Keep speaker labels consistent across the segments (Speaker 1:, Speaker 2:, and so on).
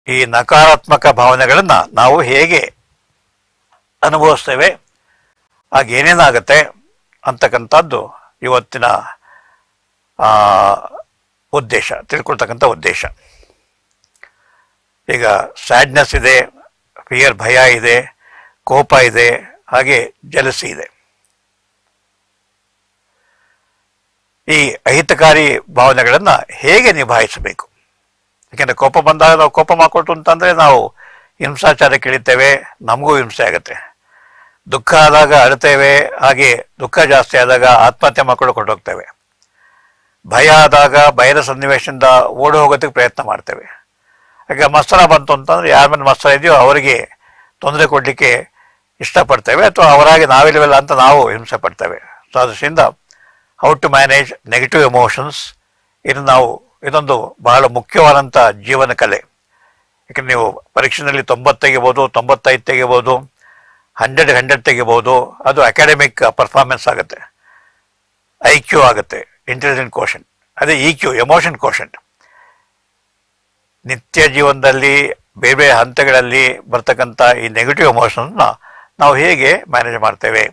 Speaker 1: ಈ ನಕಾರಾತ್ಮಕ ಭಾವನೆಗಳನ್ನು ನಾವು ಹೇಗೆ ಅನುಭವಿಸ್ತೇವೆ ಆಗ ಏನೇನಾಗುತ್ತೆ ಅಂತಕ್ಕಂಥದ್ದು ಇವತ್ತಿನ ಆ, ಉದ್ದೇಶ ತಿಳ್ಕೊಳ್ತಕ್ಕಂಥ ಉದ್ದೇಶ ಈಗ ಸ್ಯಾಡ್ನೆಸ್ ಇದೆ ಫಿಯರ್ ಭಯ ಇದೆ ಕೋಪ ಇದೆ ಹಾಗೆ ಜಲಸಿ ಇದೆ ಈ ಅಹಿತಕಾರಿ ಭಾವನೆಗಳನ್ನು ಹೇಗೆ ನಿಭಾಯಿಸಬೇಕು ಯಾಕೆಂದರೆ ಕೋಪ ಬಂದಾಗ ನಾವು ಕೋಪ ಮಾಡಿಕೊಟ್ಟು ಅಂತಂದರೆ ನಾವು ಹಿಂಸಾಚಾರಕ್ಕೆ ಇಳಿತೇವೆ ನಮಗೂ ಹಿಂಸೆ ಆಗುತ್ತೆ ದುಃಖ ಆದಾಗ ಅಳ್ತೇವೆ ಹಾಗೆ ದುಃಖ ಜಾಸ್ತಿ ಆದಾಗ ಆತ್ಮಹತ್ಯೆ ಮಾಡ್ಕೊಂಡು ಹೊರಟೋಗ್ತೇವೆ ಭಯ ಆದಾಗ ಭಯದ ಸನ್ನಿವೇಶದಿಂದ ಓಡಿ ಹೋಗೋದಕ್ಕೆ ಪ್ರಯತ್ನ ಮಾಡ್ತೇವೆ ಈಗ ಮತ್ಸರ ಬಂತು ಅಂತಂದ್ರೆ ಯಾರ ಮೇಲೆ ಮತ್ಸರ ಇದೆಯೋ ಅವರಿಗೆ ತೊಂದರೆ ಕೊಡಲಿಕ್ಕೆ ಇಷ್ಟಪಡ್ತೇವೆ ಅಥವಾ ಅವರಾಗಿ ನಾವಿಲ್ವಲ್ಲ ಅಂತ ನಾವು ಹಿಂಸೆ ಪಡ್ತೇವೆ ಸೊ ಅದರಿಂದ how to manage negative emotions ಇದು ನಾವು ಇದೊಂದು ಬಹಳ ಮುಖ್ಯವಾದಂಥ ಜೀವನ ಕಲೆ ಯಾಕಂದ್ರೆ ನೀವು ಪರೀಕ್ಷೆಯಲ್ಲಿ ತೊಂಬತ್ತು ತೆಗಿಬೋದು ತೊಂಬತ್ತೈದು ತೆಗಿಬೋದು ಹಂಡ್ರೆಡ್ ಹಂಡ್ರೆಡ್ ತೆಗಿಬೋದು ಅದು ಅಕಾಡೆಮಿಕ್ ಪರ್ಫಾರ್ಮೆನ್ಸ್ ಆಗುತ್ತೆ ಐ ಕ್ಯೂ ಆಗುತ್ತೆ ಇಂಟೆಲಿಜೆಂಟ್ ಕೋಶನ್ ಅದೇ ಇ ಕ್ಯೂ ಎಮೋಷನ್ ಕೋಶನ್ ನಿತ್ಯ ಜೀವನದಲ್ಲಿ ಬೇರೆ ಬೇರೆ ಹಂತಗಳಲ್ಲಿ ಬರ್ತಕ್ಕಂಥ ಈ ನೆಗೆಟಿವ್ ಎಮೋಷನ್ಸ್ನ ನಾವು ಹೇಗೆ ಮ್ಯಾನೇಜ್ ಮಾಡ್ತೇವೆ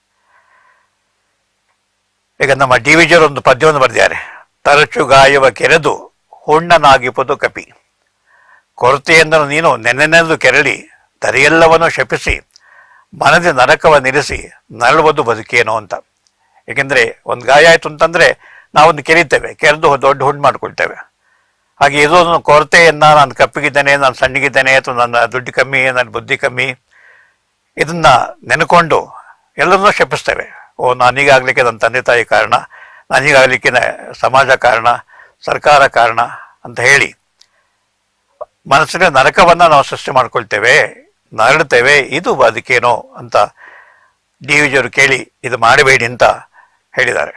Speaker 1: ಈಗ ನಮ್ಮ ಡಿ ವಿಜಯರ್ ಒಂದು ಪದ್ಯವನ್ನು ಬರೆದಿದ್ದಾರೆ ತರಚು ಗಾಯವ ಕೆರೆದು ಹುಣ್ಣನಾಗಿಪುದು ಕಪಿ ಕೊರತೆಯೆಂದನು ನೀನು ನೆನೆನೆಂದು ಕೆರಳಿ ದರಿಯೆಲ್ಲವನ್ನು ಶಪಿಸಿ ಮನದಿ ನರಕವ ನಿಲ್ಲಿಸಿ ನರಳುವುದು ಬದುಕೇನೋ ಅಂತ ಏಕೆಂದರೆ ಒಂದು ಗಾಯ ಆಯಿತು ಅಂತಂದರೆ ನಾವೊಂದು ಕೆರಿತೇವೆ ಕೆರೆದು ದೊಡ್ಡ ಹುಣ್ಣು ಮಾಡ್ಕೊಳ್ತೇವೆ ಹಾಗೆ ಇದೊಂದು ಕೊರತೆಯನ್ನ ನಾನು ಕಪ್ಪಿಗಿದ್ದೇನೆ ನಾನು ಸಣ್ಣಗಿದ್ದೇನೆ ಅಥವಾ ನನ್ನ ದುಡ್ಡು ಕಮ್ಮಿ ನನ್ನ ಬುದ್ಧಿ ಕಮ್ಮಿ ಇದನ್ನ ನೆನ್ಕೊಂಡು ಎಲ್ಲರನ್ನೂ ಶಪಿಸ್ತೇವೆ ಓ ನಾನೀಗಾಗಲಿಕ್ಕೆ ನನ್ನ ತಂದೆ ತಾಯಿ ಕಾರಣ ನಾನೀಗಾಗಲಿಕ್ಕೆ ನ- ಸಮಾಜ ಕಾರಣ ಸರ್ಕಾರ ಕಾರಣ ಅಂತ ಹೇಳಿ ಮನಸ್ಸಿನ ನರಕವನ್ನು ನಾವು ಸೃಷ್ಟಿ ಮಾಡ್ಕೊಳ್ತೇವೆ ನರಳುತ್ತೇವೆ ಇದು ಬದುಕೇನೋ ಅಂತ ಡಿ ವಿಜಿಯವರು ಕೇಳಿ ಇದು ಮಾಡಬೇಡಿ ಅಂತ ಹೇಳಿದ್ದಾರೆ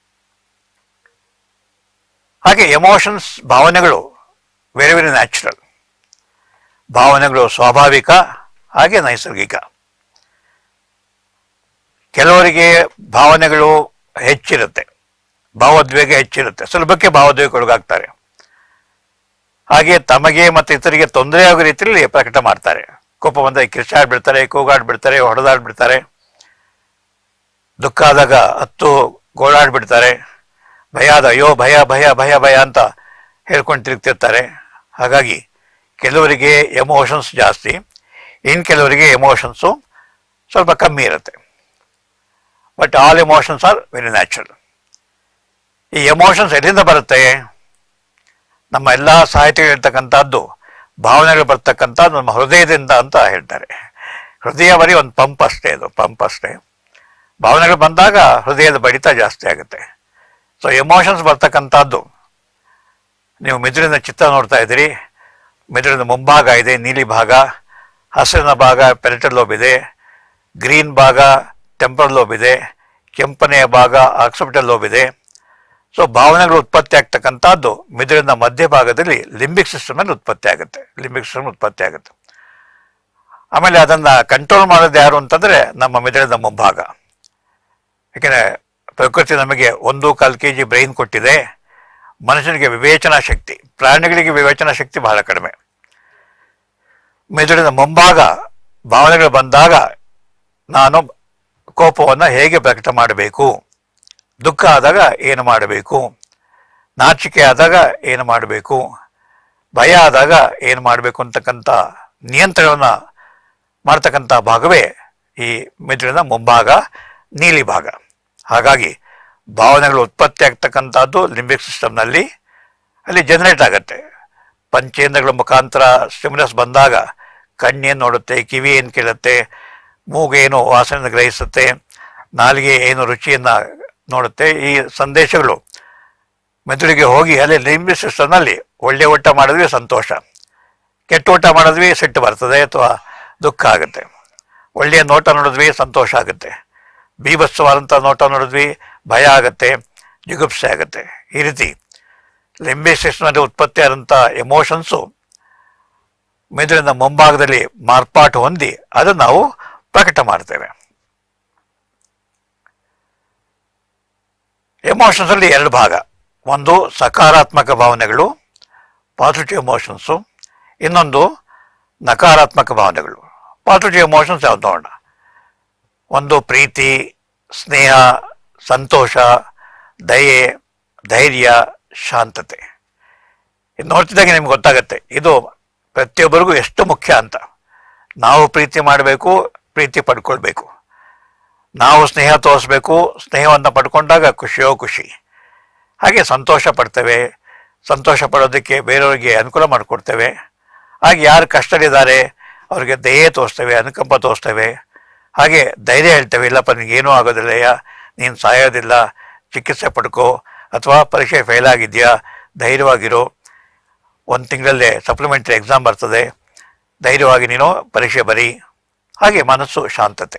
Speaker 1: ಹಾಗೆ ಎಮೋಷನ್ಸ್ ಭಾವನೆಗಳು ವೆರಿ ವೆರಿ ನ್ಯಾಚುರಲ್ ಭಾವನೆಗಳು ಸ್ವಾಭಾವಿಕ ಹಾಗೆ ನೈಸರ್ಗಿಕ ಕೆಲವರಿಗೆ ಭಾವನೆಗಳು ಹೆಚ್ಚಿರುತ್ತೆ ಭಾವೋದ್ವೇಗ ಹೆಚ್ಚಿರುತ್ತೆ ಸುಲಭಕ್ಕೆ ಭಾವೋದ್ವೇಗಕ್ಕೊಳಗಾಗ್ತಾರೆ ಹಾಗೆ ತಮಗೆ ಮತ್ತು ಇತರಿಗೆ ತೊಂದರೆ ಆಗೋ ರೀತಿಯಲ್ಲಿ ಪ್ರಕಟ ಮಾಡ್ತಾರೆ ಕೋಪ ಬಂದಾಗ ಕಿರ್ಚಾಡ್ಬಿಡ್ತಾರೆ ಕೂಗಾಡ್ಬಿಡ್ತಾರೆ ಹೊಡೆದಾಡ್ಬಿಡ್ತಾರೆ ದುಃಖ ಆದಾಗ ಹತ್ತು ಗೋಳಾಡ್ಬಿಡ್ತಾರೆ ಭಯ ಆದ ಅಯ್ಯೋ ಭಯ ಭಯ ಭಯ ಭಯ ಅಂತ ಹೇಳ್ಕೊಂಡು ತಿರುಗ್ತಿರ್ತಾರೆ ಹಾಗಾಗಿ ಕೆಲವರಿಗೆ ಎಮೋಷನ್ಸ್ ಜಾಸ್ತಿ ಇನ್ನು ಕೆಲವರಿಗೆ ಎಮೋಷನ್ಸು ಸ್ವಲ್ಪ ಕಮ್ಮಿ ಇರುತ್ತೆ but all emotions are very natural ಈ ಎಮೋಷನ್ಸ್ ಎಲ್ಲಿಂದ ಬರುತ್ತೆ ನಮ್ಮ ಎಲ್ಲ ಸಾಹಿತ್ಯಗಳಿರ್ತಕ್ಕಂಥದ್ದು ಭಾವನೆಗಳು ಬರ್ತಕ್ಕಂಥ ನಮ್ಮ ಹೃದಯದಿಂದ ಅಂತ ಹೇಳ್ತಾರೆ ಹೃದಯ ಬರೀ ಒಂದು ಪಂಪ್ ಅಷ್ಟೇ ಅದು ಪಂಪ್ ಅಷ್ಟೇ ಭಾವನೆಗಳು ಬಂದಾಗ ಹೃದಯದ ಬಡಿತ ಜಾಸ್ತಿ ಆಗುತ್ತೆ ಸೊ ಎಮೋಷನ್ಸ್ ಬರ್ತಕ್ಕಂಥದ್ದು ನೀವು ಮೆದುಳಿನ ಚಿತ್ರ ನೋಡ್ತಾ ಇದ್ದೀರಿ ಮೆದುಳಿನ ಮುಂಭಾಗ ಇದೆ ನೀಲಿ ಭಾಗ ಹಸಿರಿನ ಭಾಗ ಪೆರಿಟಲ್ ಲೋಬ್ ಇದೆ ಗ್ರೀನ್ ಭಾಗ ಟೆಂಪರಲ್ ಲೋಬ್ ಇದೆ ಕೆಂಪನೆಯ ಭಾಗ ಆಕ್ಸಿಪಿಟಲ್ ಲೋಬ್ ಇದೆ ಸೊ ಭಾವನೆಗಳು ಉತ್ಪತ್ತಿ ಆಗ್ತಕ್ಕಂಥದ್ದು ಮೆದುಳಿನ ಮಧ್ಯಭಾಗದಲ್ಲಿ ಲಿಂಬಿಕ್ ಸಿಸ್ಟಮಲ್ಲಿ ಉತ್ಪತ್ತಿ ಆಗುತ್ತೆ ಲಿಂಬಿಕ್ ಸಿಸ್ಟಮ್ ಉತ್ಪತ್ತಿ ಆಗುತ್ತೆ ಆಮೇಲೆ ಅದನ್ನು ಕಂಟ್ರೋಲ್ ಮಾಡೋದು ಯಾರು ಅಂತಂದರೆ ನಮ್ಮ ಮೆದುಳಿನ ಮುಂಭಾಗ ಯಾಕೆಂದರೆ ಪ್ರಕೃತಿ ನಮಗೆ ಒಂದು ಕಾಲು ಕೆ ಜಿ ಬ್ರೈನ್ ಕೊಟ್ಟಿದೆ ಮನುಷ್ಯನಿಗೆ ವಿವೇಚನಾ ಶಕ್ತಿ ಪ್ರಾಣಿಗಳಿಗೆ ವಿವೇಚನಾ ಶಕ್ತಿ ಬಹಳ ಕಡಿಮೆ ಮೆದುಳಿನ ಮುಂಭಾಗ ಭಾವನೆಗಳು ಬಂದಾಗ ನಾನು ಕೋಪವನ್ನು ಹೇಗೆ ಪ್ರಕಟ ಮಾಡಬೇಕು ದುಃಖ ಆದಾಗ ಏನು ಮಾಡಬೇಕು ನಾಚಿಕೆ ಆದಾಗ ಏನು ಮಾಡಬೇಕು ಭಯ ಆದಾಗ ಏನು ಮಾಡಬೇಕು ಅಂತಕ್ಕಂಥ ನಿಯಂತ್ರಣವನ್ನು ಮಾಡ್ತಕ್ಕಂಥ ಭಾಗವೇ ಈ ಮೆದುಳಿನ ಮುಂಭಾಗ ನೀಲಿ ಭಾಗ ಹಾಗಾಗಿ ಭಾವನೆಗಳು ಉತ್ಪತ್ತಿ ಆಗ್ತಕ್ಕಂಥದ್ದು ಲಿಂಬಿಕ್ ಸಿಸ್ಟಮ್ನಲ್ಲಿ ಅಲ್ಲಿ ಜನರೇಟ್ ಆಗುತ್ತೆ ಪಂಚೇಂದ್ರಗಳ ಮುಖಾಂತರ ಸ್ಟಿಮ್ಯುಲಸ್ ಬಂದಾಗ ಕಣ್ಣೇನು ನೋಡುತ್ತೆ ಕಿವಿ ಏನು ಕೇಳುತ್ತೆ ಮೂಗೇನು ವಾಸನೆಯನ್ನು ಗ್ರಹಿಸುತ್ತೆ ನಾಲಿಗೆ ಏನು ರುಚಿಯನ್ನು ನೋಡುತ್ತೆ ಈ ಸಂದೇಶಗಳು ಮೆದುಳಿಗೆ ಹೋಗಿ ಅಲ್ಲಿ ಲಿಂಬಿಕ್ ಸಿಸ್ಟಮ್ನಲ್ಲಿ ಒಳ್ಳೆ ಊಟ ಮಾಡಿದ್ವಿ ಸಂತೋಷ ಕೆಟ್ಟ ಊಟ ಮಾಡಿದ್ವಿ ಸಿಟ್ಟು ಬರ್ತದೆ ಅಥವಾ ದುಃಖ ಆಗುತ್ತೆ ಒಳ್ಳೆಯ ನೋಟ ನೋಡಿದ್ವಿ ಸಂತೋಷ ಆಗುತ್ತೆ ಬೀಭತ್ಸವಾದಂಥ ನೋಟ ನೋಡಿದ್ವಿ ಭಯ ಆಗುತ್ತೆ ಜಿಗುಪ್ಸೆ ಆಗುತ್ತೆ ಈ ರೀತಿ ಲಿಂಬಿಕ್ ಸಿಸ್ಟಮ್ನಲ್ಲಿ ಉತ್ಪತ್ತಿ ಆದಂಥ ಎಮೋಷನ್ಸು ಮೆದುಳಿನ ಮುಂಭಾಗದಲ್ಲಿ ಮಾರ್ಪಾಟು ಹೊಂದಿ ಅದನ್ನು ನಾವು ಪ್ರಕಟ ಮಾಡ್ತೇವೆ ಎಮೋಷನ್ಸ್ ಅಲ್ಲಿ ಎರಡು ಭಾಗ ಒಂದು ಸಕಾರಾತ್ಮಕ ಭಾವನೆಗಳು ಪಾಸಿಟಿವ್ ಎಮೋಷನ್ಸು ಇನ್ನೊಂದು ನಕಾರಾತ್ಮಕ ಭಾವನೆಗಳು ಪಾಸಿಟಿವ್ ಎಮೋಷನ್ಸ್ ಯಾವ್ದು ನೋಡೋಣ ಒಂದು ಪ್ರೀತಿ ಸ್ನೇಹ ಸಂತೋಷ ದಯೆ ಧೈರ್ಯ ಶಾಂತತೆ ಇದು ನೋಡ್ತಿದ್ದಾಗ ನಿಮ್ಗೆ ಗೊತ್ತಾಗತ್ತೆ ಇದು ಪ್ರತಿಯೊಬ್ಬರಿಗೂ ಎಷ್ಟು ಮುಖ್ಯ ಅಂತ ನಾವು ಪ್ರೀತಿ ಮಾಡಬೇಕು ಪ್ರೀತಿ ಪಡ್ಕೊಳ್ಬೇಕು ನಾವು ಸ್ನೇಹ ತೋರಿಸ್ಬೇಕು ಸ್ನೇಹವನ್ನು ಪಡ್ಕೊಂಡಾಗ ಖುಷಿಯೋ ಖುಷಿ ಹಾಗೆ ಸಂತೋಷ ಪಡ್ತೇವೆ ಸಂತೋಷ ಪಡೋದಕ್ಕೆ ಬೇರೆಯವರಿಗೆ ಅನುಕೂಲ ಮಾಡಿಕೊಡ್ತೇವೆ ಹಾಗೆ ಯಾರು ಕಷ್ಟದಲ್ಲಿದ್ದಾರೆ ಅವ್ರಿಗೆ ದಯೆ ತೋರಿಸ್ತೇವೆ ಅನುಕಂಪ ತೋರಿಸ್ತೇವೆ ಹಾಗೆ ಧೈರ್ಯ ಹೇಳ್ತೇವೆ ಇಲ್ಲಪ್ಪ ನಿನಗೇನೂ ಆಗೋದಿಲ್ಲಯ್ಯ ನೀನು ಸಾಯೋದಿಲ್ಲ ಚಿಕಿತ್ಸೆ ಪಡ್ಕೋ ಅಥವಾ ಪರೀಕ್ಷೆ ಫೇಲ್ ಆಗಿದೆಯಾ ಧೈರ್ಯವಾಗಿರು ಒಂದು ತಿಂಗಳಲ್ಲೇ ಸಪ್ಲಿಮೆಂಟ್ರಿ ಎಕ್ಸಾಮ್ ಬರ್ತದೆ ಧೈರ್ಯವಾಗಿ ನೀನು ಪರೀಕ್ಷೆ ಬರಿ ಹಾಗೆ ಮನಸ್ಸು ಶಾಂತತೆ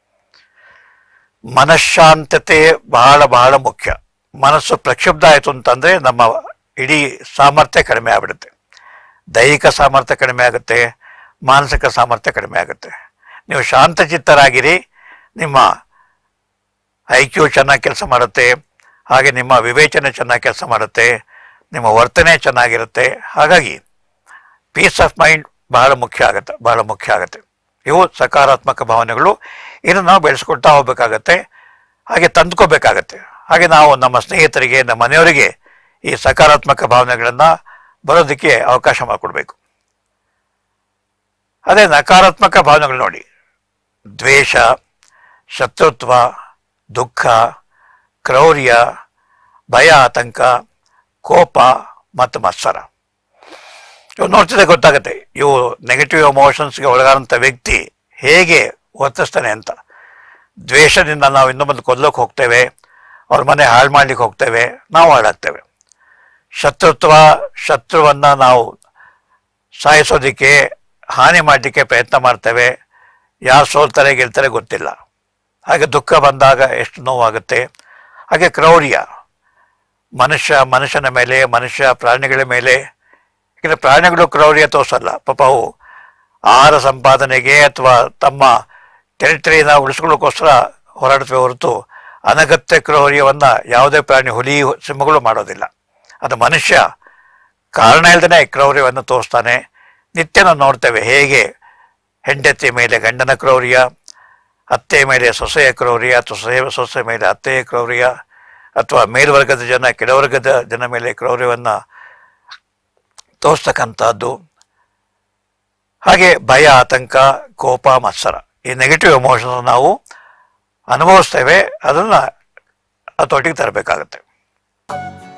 Speaker 1: ಮನಃಶಾಂತತೆ ಬಹಳ ಬಹಳ ಮುಖ್ಯ ಮನಸ್ಸು ಪ್ರಕ್ಷುಬ್ಧ ಆಯಿತು ಅಂತಂದರೆ ನಮ್ಮ ಇಡೀ ಸಾಮರ್ಥ್ಯ ಕಡಿಮೆ ಆಗ್ಬಿಡುತ್ತೆ ದೈಹಿಕ ಸಾಮರ್ಥ್ಯ ಕಡಿಮೆ ಆಗುತ್ತೆ ಮಾನಸಿಕ ಸಾಮರ್ಥ್ಯ ಕಡಿಮೆ ಆಗುತ್ತೆ ನೀವು ಶಾಂತಚಿತ್ತರಾಗಿರಿ ನಿಮ್ಮ ಐ ಕ್ಯೂ ಚೆನ್ನಾಗಿ ಕೆಲಸ ಮಾಡುತ್ತೆ ಹಾಗೆ ನಿಮ್ಮ ವಿವೇಚನೆ ಚೆನ್ನಾಗಿ ಕೆಲಸ ಮಾಡುತ್ತೆ ನಿಮ್ಮ ವರ್ತನೆ ಚೆನ್ನಾಗಿರುತ್ತೆ ಹಾಗಾಗಿ ಪೀಸ್ ಆಫ್ ಮೈಂಡ್ ಬಹಳ ಮುಖ್ಯ ಆಗುತ್ತೆ ಬಹಳ ಮುಖ್ಯ ಆಗುತ್ತೆ ಇವು ಸಕಾರಾತ್ಮಕ ಭಾವನೆಗಳು ಇದನ್ನು ನಾವು ಬೆಳೆಸ್ಕೊಳ್ತಾ ಹೋಗ್ಬೇಕಾಗತ್ತೆ ಹಾಗೆ ತಂದ್ಕೋಬೇಕಾಗತ್ತೆ ಹಾಗೆ ನಾವು ನಮ್ಮ ಸ್ನೇಹಿತರಿಗೆ ನಮ್ಮ ಮನೆಯವರಿಗೆ ಈ ಸಕಾರಾತ್ಮಕ ಭಾವನೆಗಳನ್ನು ಬರೋದಕ್ಕೆ ಅವಕಾಶ ಮಾಡಿಕೊಡ್ಬೇಕು ಅದೇ ನಕಾರಾತ್ಮಕ ಭಾವನೆಗಳು ನೋಡಿ ದ್ವೇಷ ಶತ್ರುತ್ವ ದುಃಖ ಕ್ರೌರ್ಯ ಭಯ ಆತಂಕ ಕೋಪ ಮತ್ತು ಮತ್ಸರ ಇವು ನೋಡ್ತಿದ್ರೆ ಗೊತ್ತಾಗುತ್ತೆ ಇವು ನೆಗೆಟಿವ್ ಎಮೋಷನ್ಸ್ಗೆ ಒಳಗಾದಂಥ ವ್ಯಕ್ತಿ ಹೇಗೆ ವರ್ತಿಸ್ತಾನೆ ಅಂತ ದ್ವೇಷದಿಂದ ನಾವು ಇನ್ನೊಬ್ಬಂದು ಕೊಲ್ಲೋಕೆ ಹೋಗ್ತೇವೆ ಅವ್ರ ಮನೆ ಹಾಳು ಮಾಡ್ಲಿಕ್ಕೆ ಹೋಗ್ತೇವೆ ನಾವು ಹಾಳಾಗ್ತೇವೆ ಶತ್ರುತ್ವ ಶತ್ರುವನ್ನು ನಾವು ಸಾಯಿಸೋದಕ್ಕೆ ಹಾನಿ ಮಾಡಲಿಕ್ಕೆ ಪ್ರಯತ್ನ ಮಾಡ್ತೇವೆ ಯಾರು ಸೋಲ್ತಾರೆ ಗೆಲ್ತಾರೆ ಗೊತ್ತಿಲ್ಲ ಹಾಗೆ ದುಃಖ ಬಂದಾಗ ಎಷ್ಟು ನೋವಾಗುತ್ತೆ ಹಾಗೆ ಕ್ರೌರ್ಯ ಮನುಷ್ಯ ಮನುಷ್ಯನ ಮೇಲೆ ಮನುಷ್ಯ ಪ್ರಾಣಿಗಳ ಮೇಲೆ ಯಾಕಂದರೆ ಪ್ರಾಣಿಗಳು ಕ್ರೌರ್ಯ ತೋರಿಸಲ್ಲ ಪಾಪ ಅವು ಆಹಾರ ಸಂಪಾದನೆಗೆ ಅಥವಾ ತಮ್ಮ ಟೆರಿಟರಿನ ಉಳಿಸ್ಕೊಳ್ಳೋಕ್ಕೋಸ್ಕರ ಹೋರಾಡ್ತವೆ ಹೊರತು ಅನಗತ್ಯ ಕ್ರೌರ್ಯವನ್ನು ಯಾವುದೇ ಪ್ರಾಣಿ ಹುಲಿ ಸಿಂಹಗಳು ಮಾಡೋದಿಲ್ಲ ಅದು ಮನುಷ್ಯ ಕಾರಣ ಇಲ್ಲದೇ ಕ್ರೌರ್ಯವನ್ನು ತೋರಿಸ್ತಾನೆ ನಿತ್ಯ ನಾವು ನೋಡ್ತೇವೆ ಹೇಗೆ ಹೆಂಡತಿ ಮೇಲೆ ಗಂಡನ ಕ್ರೌರ್ಯ ಅತ್ತೆ ಮೇಲೆ ಸೊಸೆಯ ಕ್ರೌರ್ಯ ಅಥವಾ ಸೊಸೆ ಸೊಸೆ ಮೇಲೆ ಅತ್ತೆಯ ಕ್ರೌರ್ಯ ಅಥವಾ ಮೇಲ್ವರ್ಗದ ಜನ ಕೆಳವರ್ಗದ ಜನ ಮೇಲೆ ಕ್ರೌರ್ಯವನ್ನು ತೋರಿಸ್ತಕ್ಕಂಥದ್ದು ಹಾಗೆ ಭಯ ಆತಂಕ ಕೋಪ ಮತ್ಸರ ಈ ನೆಗೆಟಿವ್ ಎಮೋಷನ್ಸ್ ನಾವು ಅನುಭವಿಸ್ತೇವೆ ಅದನ್ನು ಹತೋಟಿಗೆ ತರಬೇಕಾಗುತ್ತೆ